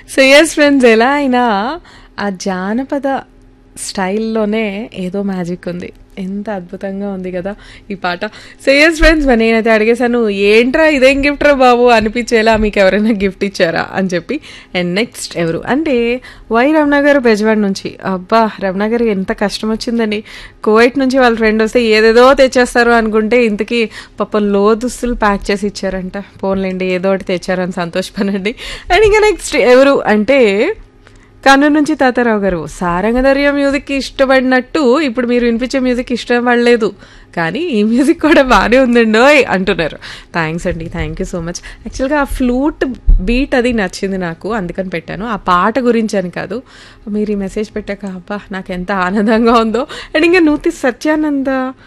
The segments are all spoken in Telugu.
సో ఎస్ ఫ్రెండ్స్ ఎలా అయినా ఆ జానపద స్టైల్లోనే ఏదో మ్యాజిక్ ఉంది ఎంత అద్భుతంగా ఉంది కదా ఈ పాట సో ఎస్ ఫ్రెండ్స్ మరి నేనైతే అడిగేశాను ఏంట్రా ఇదేం గిఫ్ట్ రా బాబు అనిపించేలా మీకు ఎవరైనా గిఫ్ట్ ఇచ్చారా అని చెప్పి అండ్ నెక్స్ట్ ఎవరు అంటే వై రమణ గారు బెజవాడ నుంచి అబ్బా రమణ గారు ఎంత కష్టం వచ్చిందండి కువైట్ నుంచి వాళ్ళ ఫ్రెండ్ వస్తే ఏదేదో తెచ్చేస్తారు అనుకుంటే ఇంతకీ పాపం లో దుస్తులు ప్యాక్ చేసి ఇచ్చారంట పోన్లేండి ఏదో ఒకటి తెచ్చారని సంతోషపడండి అండ్ ఇంకా నెక్స్ట్ ఎవరు అంటే కర్నూలు నుంచి తాతారావు గారు సారంగధర్య మ్యూజిక్కి ఇష్టపడినట్టు ఇప్పుడు మీరు వినిపించే మ్యూజిక్ ఇష్టపడలేదు కానీ ఈ మ్యూజిక్ కూడా బాగానే ఉందండి అంటున్నారు థ్యాంక్స్ అండి థ్యాంక్ యూ సో మచ్ యాక్చువల్గా ఆ ఫ్లూట్ బీట్ అది నచ్చింది నాకు అందుకని పెట్టాను ఆ పాట గురించి అని కాదు మీరు ఈ మెసేజ్ పెట్టాక అబ్బా నాకు ఎంత ఆనందంగా ఉందో అండ్ ఇంకా నూతి సత్యానంద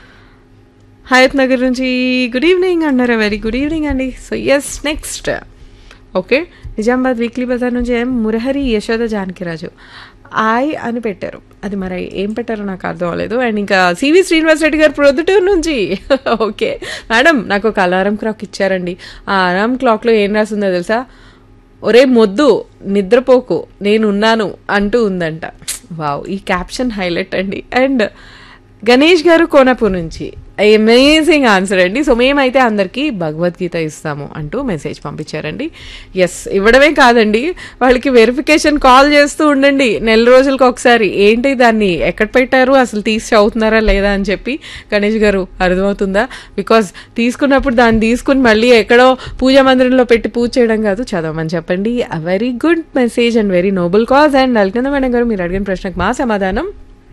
హయత్ నగర్ నుంచి గుడ్ ఈవినింగ్ అన్నారు వెరీ గుడ్ ఈవినింగ్ అండి so yes next okay Nizamabad weekly బజార్ నుంచి ఏం మురహరి యశోద జానకిరాజు ఆయ్ అని పెట్టారు అది మరి ఏం పెట్టారో నాకు అర్థం అవ్వలేదు అండ్ ఇంకా సివి శ్రీనివాస్ రెడ్డి గారు ప్రొద్దుటూరు నుంచి ఓకే మేడం నాకు ఒక అలారం క్లాక్ ఇచ్చారండి ఆ అలారం క్లాక్లో ఏం రాసిందో తెలుసా ఒరే మొద్దు నిద్రపోకు నేనున్నాను అంటూ ఉందంట వావ్ ఈ క్యాప్షన్ హైలైట్ అండి అండ్ గణేష్ గారు కోనపూర్ నుంచి అమేజింగ్ ఆన్సర్ అండి సో మేమైతే అందరికీ భగవద్గీత ఇస్తాము అంటూ మెసేజ్ పంపించారండి ఎస్ ఇవ్వడమే కాదండి వాళ్ళకి వెరిఫికేషన్ కాల్ చేస్తూ ఉండండి నెల రోజులకు ఒకసారి ఏంటి దాన్ని ఎక్కడ పెట్టారు అసలు తీసి చదువుతున్నారా లేదా అని చెప్పి గణేష్ గారు అర్థమవుతుందా బికాజ్ తీసుకున్నప్పుడు దాన్ని తీసుకుని మళ్ళీ ఎక్కడో పూజా మందిరంలో పెట్టి పూజ చేయడం కాదు చదవమని చెప్పండి very good message and very noble cause and అల్కింద మేడం గారు మీరు అడిగిన ప్రశ్నకు మా సమాధానం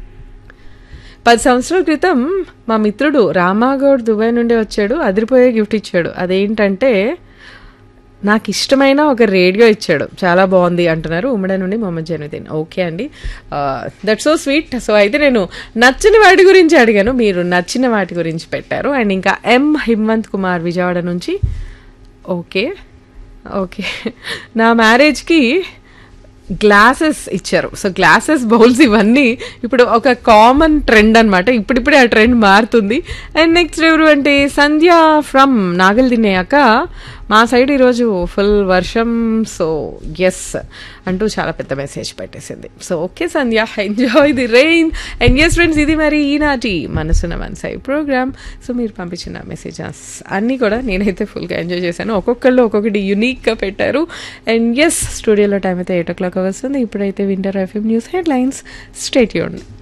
పది సంవత్సరాల క్రితం మా మిత్రుడు రామాగౌడ్ దుబాయ్ నుండి వచ్చాడు అదిరిపోయే గిఫ్ట్ ఇచ్చాడు అదేంటంటే నాకు ఇష్టమైన ఒక రేడియో ఇచ్చాడు చాలా బాగుంది అంటున్నారు ఉమ్మడి నుండి మొహమ్మద్ జైనుద్దీన్ ఓకే అండి దట్ సో స్వీట్ సో అయితే నేను నచ్చని వాటి గురించి అడిగాను మీరు నచ్చిన వాటి గురించి పెట్టారు అండ్ ఇంకా ఎం హిమ్మంత్ కుమార్ విజయవాడ నుంచి ఓకే ఓకే నా మ్యారేజ్కి గ్లాసెస్ ఇచ్చారు సో గ్లాసెస్ బౌల్స్ ఇవన్నీ ఇప్పుడు ఒక కామన్ ట్రెండ్ అనమాట ఇప్పుడిప్పుడే ఆ ట్రెండ్ మారుతుంది అండ్ నెక్స్ట్ ఎవరు అంటే సంధ్య ఫ్రమ్ నాగల్ తినేయాక మా సైడ్ ఈరోజు ఫుల్ వర్షం సో ఎస్ అంటూ చాలా పెద్ద మెసేజ్ పెట్టేసింది so okay Sandhya enjoy the rain and yes friends ఇది మరి ఈనాటి మనసున్న మనసాయి ప్రోగ్రామ్ సో మీరు పంపించిన మెసేజెస్ అన్నీ కూడా నేనైతే ఫుల్గా ఎంజాయ్ చేశాను ఒక్కొక్కళ్ళు ఒక్కొక్కటి యూనిక్గా పెట్టారు అండ్ ఎస్ స్టూడియోలో టైం అయితే ఎయిట్ ఓ క్లాక్ వస్తుంది ఇప్పుడైతే winter FM news headlines state యూన్